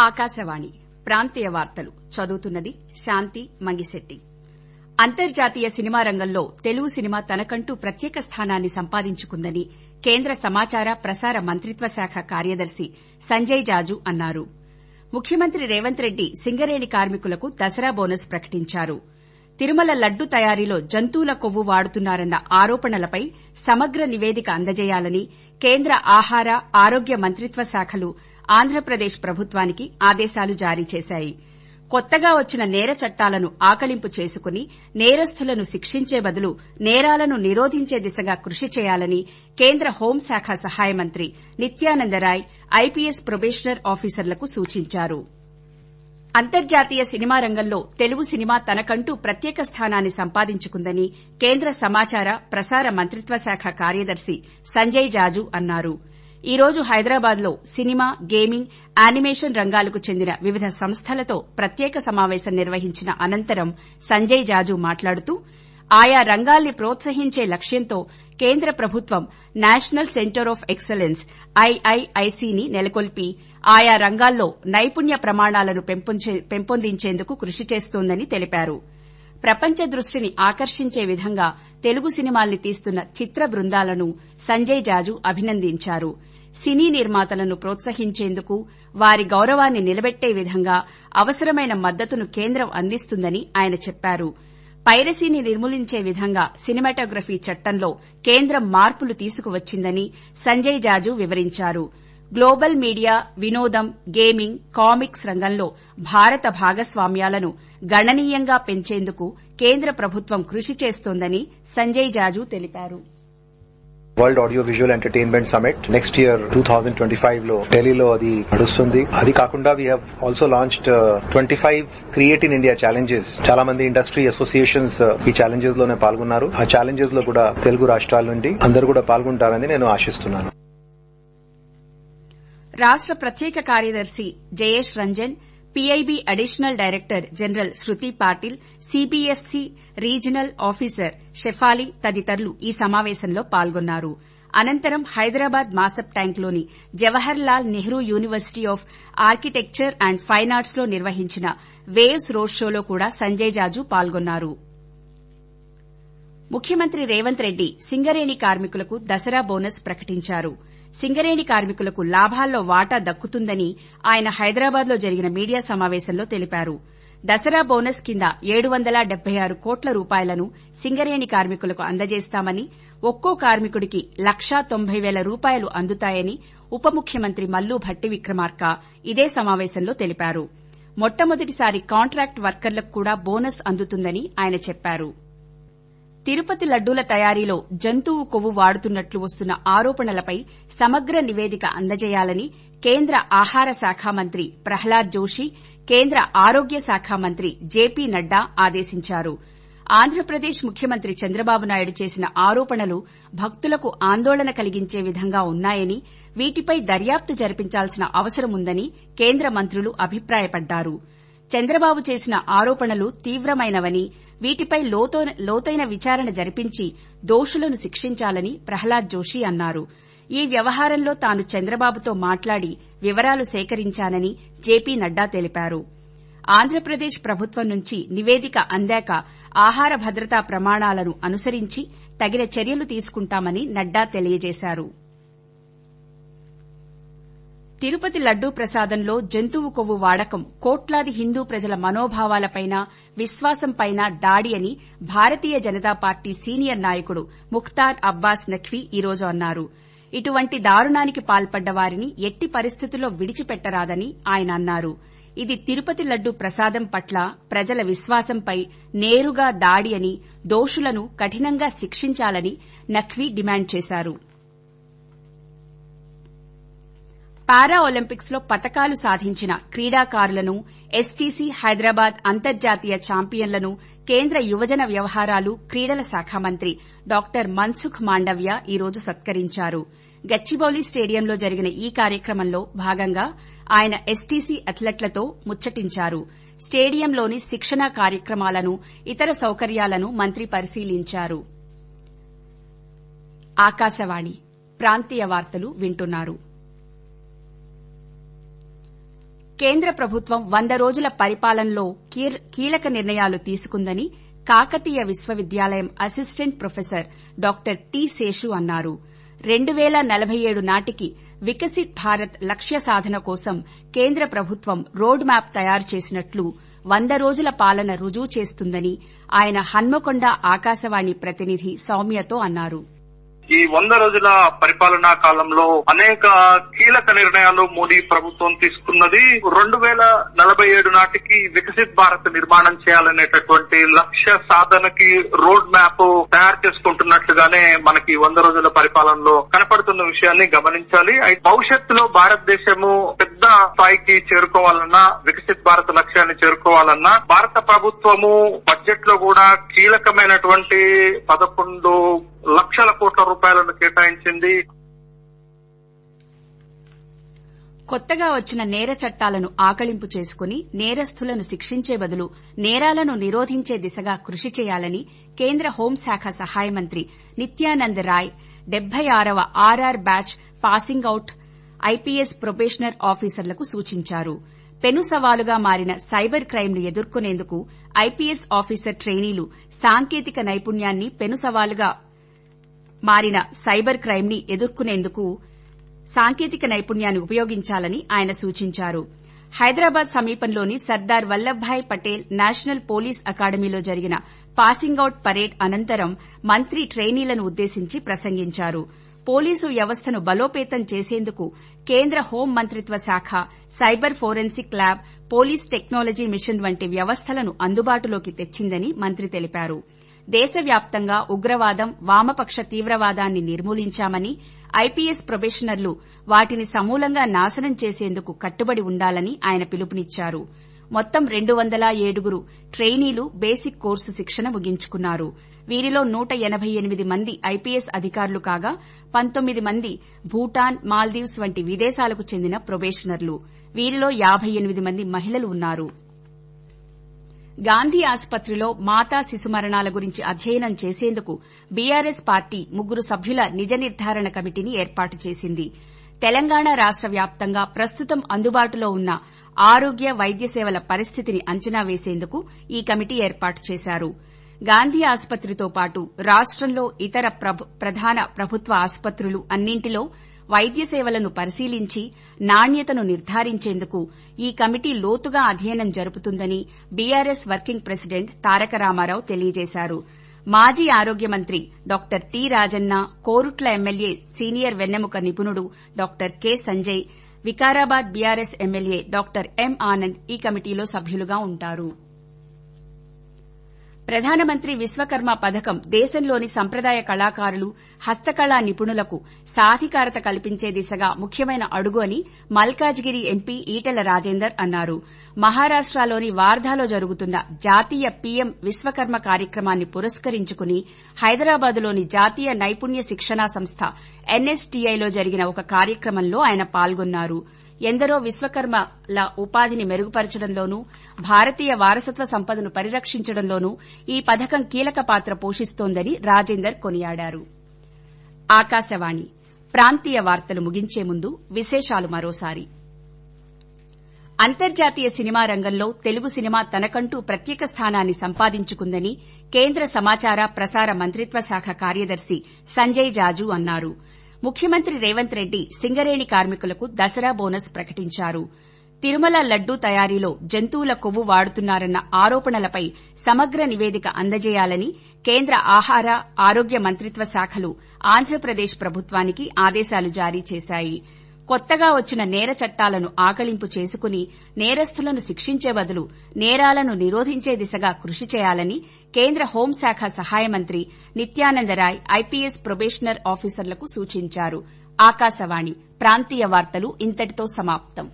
ఆకాశవాణి ప్రాంతీయ వార్తలు చదువుతున్నది శాంతి మంగిశెట్టి అంతర్జాతీయ సినిమా రంగంలో తెలుగు సినిమా తనకంటూ ప్రత్యేక స్థానాన్ని సంపాదించుకుందని కేంద్ర సమాచార ప్రసార మంత్రిత్వ శాఖ కార్యదర్శి సంజయ్ జాజు అన్నారు ముఖ్యమంత్రి రేవంత్ రెడ్డి సింగరేణి కార్మికులకు దసరా బోనస్ ప్రకటించారు తిరుమల లడ్డు తయారీలో జంతువుల కొవ్వు వాడుతున్నారన్న ఆరోపణలపై సమగ్ర నివేదిక అందజేయాలని కేంద్ర ఆహార ఆరోగ్య మంత్రిత్వ శాఖలు ఆంధ్రప్రదేశ్ ప్రభుత్వానికి ఆదేశాలు జారీ చేశాయి కొత్తగా వచ్చిన నేర చట్టాలను ఆకళింపు చేసుకుని నేరస్తులను శిక్షించే బదులు నేరాలను నిరోధించే దిశగా కృషి చేయాలని కేంద్ర హోంశాఖ సహాయ మంత్రి నిత్యానందరాయ్ ఐపీఎస్ ప్రొబేషనర్ ఆఫీసర్లకు సూచించారు అంతర్జాతీయ సినిమా రంగంలో తెలుగు సినిమా తనకంటూ ప్రత్యేక స్థానాన్ని సంపాదించుకుందని కేంద్ర సమాచార ప్రసార మంత్రిత్వ శాఖ కార్యదర్శి సంజయ్ జాజు అన్నారు ఈ రోజు హైదరాబాద్లో సినిమా గేమింగ్ యానిమేషన్ రంగాలకు చెందిన వివిధ సంస్థలతో ప్రత్యేక సమావేశం నిర్వహించిన అనంతరం సంజయ్ జాజు మాట్లాడుతూ ఆయా రంగాల్ని ప్రోత్సహించే లక్ష్యంతో కేంద్ర ప్రభుత్వం నేషనల్ సెంటర్ ఆఫ్ ఎక్సలెన్స్ ఐఐఐసిని నెలకొల్పి ఆయా రంగాల్లో నైపుణ్య ప్రమాణాలను పెంపొందించేందుకు కృషి చేస్తోందని తెలిపారు ప్రపంచ దృష్టిని ఆకర్షించే విధంగా తెలుగు సినిమాల్ని తీస్తున్న చిత్ర బృందాలను సంజయ్ జాజు అభినందించారు సినీ నిర్మాతలను ప్రోత్సహించేందుకు వారి గౌరవాన్ని నిలబెట్టే విధంగా అవసరమైన మద్దతును కేంద్రం అందిస్తుందని ఆయన చెప్పారు పైరసీని నిర్మూలించే విధంగా సినిమాటోగ్రఫీ చట్టంలో కేంద్రం మార్పులు తీసుకువచ్చిందని సంజయ్ జాజు వివరించారు గ్లోబల్ మీడియా వినోదం గేమింగ్ కామిక్స్ రంగంలో భారత భాగస్వామ్యాలను గణనీయంగా పెంచేందుకు కేంద్ర ప్రభుత్వం కృషి చేస్తోందని సంజయ్ జాజు తెలిపారు World Audio Visual Entertainment Summit next year two thousand twenty five లో ఢిల్లీలో అది నడుస్తుంది అది కాకుండా we have also launched twenty five create in India challenges చాలా మంది ఇండస్ట్రీ అసోసియేషన్స్ ఈ ఛాలెంజెస్ లోనే పాల్గొన్నారు ఆ ఛాలెంజెస్ లో కూడా తెలుగు రాష్ట్రాల నుండి అందరూ కూడా పాల్గొంటారని నేను ఆశిస్తున్నాను రాష్ట ప్రత్యేక కార్యదర్శి Jayesh Ranjan PIB additional director general Shruti Patil CBFC regional officer Shefali తదితరులు ఈ సమావేశంలో పాల్గొన్నారు అనంతరం హైదరాబాద్ మాసప్ ట్యాంక్లోని Jawaharlal Nehru University of Architecture and Fine Arts లో నిర్వహించిన వేవ్స్ రోడ్ షోలో కూడా సంజయ్ జాజు పాల్గొన్నారు ముఖ్యమంత్రి రేవంత్ రెడ్డి సింగరేణి కార్మికులకు దసరా బోనస్ ప్రకటించారు సింగరేణి కార్మికులకు లాభాల్లో వాటా దక్కుతుందని ఆయన హైదరాబాద్లో జరిగిన మీడియా సమావేశంలో తెలిపారు దసరా బోనస్ కింద ఏడు వందల డెబ్బై ఆరు కోట్ల రూపాయలను సింగరేణి కార్మికులకు అందజేస్తామని ఒక్కో కార్మికుడికి లక్షా తొంభై పేల రూపాయలు అందుతాయని ఉప ముఖ్యమంత్రి మల్లు భట్టి విక్రమార్క ఇదే సమావేశంలో తెలిపారు మొట్టమొదటిసారి కాంట్రాక్ట్ వర్కర్లకు కూడా బోనస్ అందుతుందని ఆయన చెప్పారు తిరుపతి లడ్డూల తయారీలో జంతువు కొవ్వు వాడుతున్నట్లు వస్తున్న ఆరోపణలపై సమగ్ర నివేదిక అందజేయాలని కేంద్ర ఆహార శాఖ మంత్రి ప్రహ్లాద్ జోషి కేంద్ర ఆరోగ్య శాఖ మంత్రి జేపీ నడ్డా ఆదేశించారు ఆంధ్రప్రదేశ్ ముఖ్యమంత్రి చంద్రబాబు నాయుడు చేసిన ఆరోపణలు భక్తులకు ఆందోళన కలిగించే విధంగా ఉన్నాయని వీటిపై దర్యాప్తు జరిపించాల్సిన అవసరముందని కేంద్ర మంత్రులు అభిప్రాయపడ్డారు చంద్రబాబు చేసిన ఆరోపణలు తీవ్రమైనవని వీటిపై లోతైన విచారణ జరిపించి దోషులను శిక్షించాలని ప్రహ్లాద్ జోషి అన్నారు ఈ వ్యవహారంలో తాను చంద్రబాబుతో మాట్లాడి వివరాలు సేకరించానని జేపీ నడ్డా తెలిపారు ఆంధ్రప్రదేశ్ ప్రభుత్వం నుంచి నివేదిక అందాక ఆహార భద్రతా ప్రమాణాలను అనుసరించి తగిన చర్యలు తీసుకుంటామని నడ్డా తెలియజేశారు తిరుపతి లడ్డూ ప్రసాదంలో జంతువు కొవ్వు వాడకం కోట్లాది హిందూ ప్రజల మనోభావాలపైన విశ్వాసంపైన దాడి అని భారతీయ జనతా పార్టీ సీనియర్ నాయకుడు ముఖ్తార్ అబ్బాస్ నఖ్వీ ఈ రోజు అన్నారు ఇటువంటి దారుణానికి పాల్పడ్డ వారిని ఎట్టి పరిస్థితుల్లో విడిచిపెట్టరాదని ఆయన అన్నారు ఇది తిరుపతి లడ్డూ ప్రసాదం పట్ల ప్రజల విశ్వాసంపై నేరుగా దాడి అని దోషులను కఠినంగా శిక్షించాలని నఖ్వీ డిమాండ్ చేశారు పారా ఒలింపిక్స్ లో పతకాలు సాధించిన క్రీడాకారులను ఎస్టీసీ హైదరాబాద్ అంతర్జాతీయ ఛాంపియన్లను కేంద్ర యువజన వ్యవహారాలు క్రీడల శాఖ మంత్రి డాక్టర్ మన్సుఖ్ మాండవ్య ఈ రోజు సత్కరించారు గచ్చిబౌలి స్టేడియంలో జరిగిన ఈ కార్యక్రమంలో భాగంగా ఆయన ఎస్టీసీ అథ్లెట్లతో ముచ్చటించారు స్టేడియంలోని శిక్షణా కార్యక్రమాలను ఇతర సౌకర్యాలను మంత్రి పరిశీలించారు ఆకాశవాణి ప్రాంతీయ వార్తలు వింటున్నారు కేంద్ర ప్రభుత్వం వంద రోజుల పరిపాలనలో కీలక నిర్ణయాలు తీసుకుందని కాకతీయ విశ్వవిద్యాలయం assistant professor doctor T Seshu అన్నారు రెండు పేల నలభై ఏడు నాటికి వికసిత్ భారత్ లక్ష్య సాధన కోసం కేంద్ర ప్రభుత్వం రోడ్ మ్యాప్ తయారు చేసినట్లు వంద రోజుల పాలన రుజువు చేస్తుందని ఆయన హన్మకొండ ఆకాశవాణి ప్రతినిధి సౌమ్యతో అన్నారు ఈ వంద రోజుల పరిపాలనా కాలంలో అనేక కీలక నిర్ణయాలు మోదీ ప్రభుత్వం తీసుకున్నది రెండు వేల నలభై ఏడు నాటికి వికసిత్ భారత్ నిర్మాణం చేయాలనేటటువంటి లక్ష్య సాధనకి రోడ్ మ్యాప్ తయారు చేసుకుంటున్నట్లుగానే మనకి వంద రోజుల పరిపాలనలో కనపడుతున్న విషయాన్ని గమనించాలి భవిష్యత్తులో భారతదేశము పెద్ద స్థాయికి చేరుకోవాలన్నా వికసిత్ భారత్ లక్ష్యాన్ని చేరుకోవాలన్నా భారత ప్రభుత్వము బడ్జెట్ లో కూడా కీలకమైనటువంటి పదకొండు లక్షల కోట్ల రూపాయలను కేటాయించింది కొత్తగా వచ్చిన నేర చట్టాలను ఆకళింపు చేసుకుని నేరస్తులను శిక్షించే బదులు నేరాలను నిరోధించే దిశగా కృషి చేయాలని కేంద్ర హోంశాఖ సహాయ మంత్రి నిత్యానంద్ రాయ్ డెబ్బై ఆరవ RR batch passing out IPS probationer ఆఫీసర్లకు సూచించారు పెను సవాలుగా మారిన సైబర్ క్రైమ్ను ఎదుర్కొనేందుకు ఐపీఎస్ ఆఫీసర్ ట్రైనీలు సాంకేతిక నైపుణ్యాన్ని పెను సవాలుగా మారిన సైబర్ క్రైమ్ ని ఎదుర్కొనేందుకు సాంకేతిక నైపుణ్యాన్ని ఉపయోగించాలని ఆయన సూచించారు హైదరాబాద్ సమీపంలోని సర్దార్ వల్లభాయ్ పటేల్ నేషనల్ పోలీస్ అకాడమీలో జరిగిన పాసింగ్ అవుట్ పరేడ్ అనంతరం మంత్రి ట్రైనీలను ఉద్దేశించి ప్రసంగించారు పోలీసు వ్యవస్థను బలోపేతం చేసేందుకు కేంద్ర హోం మంత్రిత్వ శాఖ cyber forensic lab police technology mission వంటి వ్యవస్థలను అందుబాటులోకి తెచ్చిందని మంత్రి తెలిపారు దేశవ్యాప్తంగా ఉగ్రవాదం వామపక్ష తీవ్రవాదాన్ని నిర్మూలించామని ఐపీఎస్ ప్రొబేషనర్లు వాటిని సమూలంగా నాశనం చేసేందుకు కట్టుబడి ఉండాలని ఆయన పిలుపునిచ్చారు మొత్తం రెండు వందల ఏడుగురు ట్రైనీలు బేసిక్ కోర్సు శిక్షణ ముగించుకున్నారు వీరిలో నూట ఎనబై ఎనిమిది మంది ఐపీఎస్ అధికారులు కాగా పంతొమ్మిది మంది భూటాన్ మాల్దీవ్స్ వంటి విదేశాలకు చెందిన ప్రొబేషనర్లు వీరిలో యాబై ఎనిమిది మంది మహిళలు ఉన్నారు గాంధీ ఆసుపత్రిలో మాతా శిశు మరణాల గురించి అధ్యయనం చేసేందుకు బీఆర్ఎస్ పార్టీ ముగ్గురు సభ్యుల నిజ నిర్దారణ కమిటీని ఏర్పాటు చేసింది తెలంగాణ రాష్ట వ్యాప్తంగా ప్రస్తుతం అందుబాటులో ఉన్న ఆరోగ్య వైద్య సేవల పరిస్థితిని అంచనా వేసేందుకు ఈ కమిటీ ఏర్పాటు చేశారు గాంధీ ఆసుపత్రితో పాటు రాష్టంలో ఇతర ప్రధాన ప్రభుత్వ ఆసుపత్రులు అన్నింటిలో వైద్య సేవలను పరిశీలించి నాణ్యతను నిర్ధారించేందుకు ఈ కమిటీ లోతుగా అధ్యయనం జరుపుతుందని BRS working president Taraka Ramarao తెలియజేశారు మాజీ ఆరోగ్య మంత్రి doctor T Rajanna Korutla MLA senior వెన్నెముక నిపుణుడు doctor K Sanjay Vikarabad BRS MLA doctor M Anand ఈ కమిటీలో సభ్యులుగా ఉంటారు ప్రధానమంత్రి విశ్వకర్మ పథకం దేశంలోని సంప్రదాయ కళాకారులు హస్తకళా నిపుణులకు సాధికారత కల్పించే దిశగా ముఖ్యమైన అడుగు అని మల్కాజ్గిరి ఎంపీ ఈటెల రాజేందర్ అన్నారు మహారాష్టలోని వార్ధాలో జరుగుతున్న జాతీయ పీఎం విశ్వకర్మ కార్యక్రమాన్ని పురస్కరించుకుని హైదరాబాద్లోని జాతీయ నైపుణ్య శిక్షణా సంస్థ ఎన్ఎస్టీఐలో జరిగిన ఒక కార్యక్రమంలో ఆయన పాల్గొన్నారు ఎందరో విశ్వకర్మల ఉపాధిని మెరుగుపరచడంలోనూ భారతీయ వారసత్వ సంపదను పరిరక్షించడంలోనూ ఈ పథకం కీలక పాత్ర పోషిస్తోందని రాజేందర్ కొనియాడారు ఆకాశవాణి ప్రాంతీయ వార్తలు ముగించే ముందు విశేషాలు మరోసారి అంతర్జాతీయ సినిమా రంగంలో తెలుగు సినిమా తనకంటూ ప్రత్యేక స్థానాన్ని సంపాదించుకుందని కేంద్ర సమాచార ప్రసార మంత్రిత్వ శాఖ కార్యదర్శి సంజయ్ జాజు అన్నారు ముఖ్యమంత్రి రేవంత్ రెడ్డి సింగరేణి కార్మికులకు దసరా బోనస్ ప్రకటించారు తిరుమల లడ్డూ తయారీలో జంతువుల కొవ్వు వాడుతున్నారన్న ఆరోపణలపై సమగ్ర నివేదిక అందజేయాలని కేంద్ర ఆహార ఆరోగ్య మంత్రిత్వ శాఖలు ఆంధ్రప్రదేశ్ ప్రభుత్వానికి ఆదేశాలు జారీ చేశాయి కొత్తగా వచ్చిన నేర చట్టాలను ఆకళింపు చేసుకుని నేరస్తులను శిక్షించే బదులు నేరాలను నిరోధించే దిశగా కృషి చేయాలని కేంద్ర హోంశాఖ సహాయ మంత్రి నిత్యానందరాయ్ ఐపీఎస్ ప్రొబేషనర్ ఆఫీసర్లకు సూచించారు ఆకాశవాణి ప్రాంతీయ వార్తలు ఇంతటితో సమాప్తం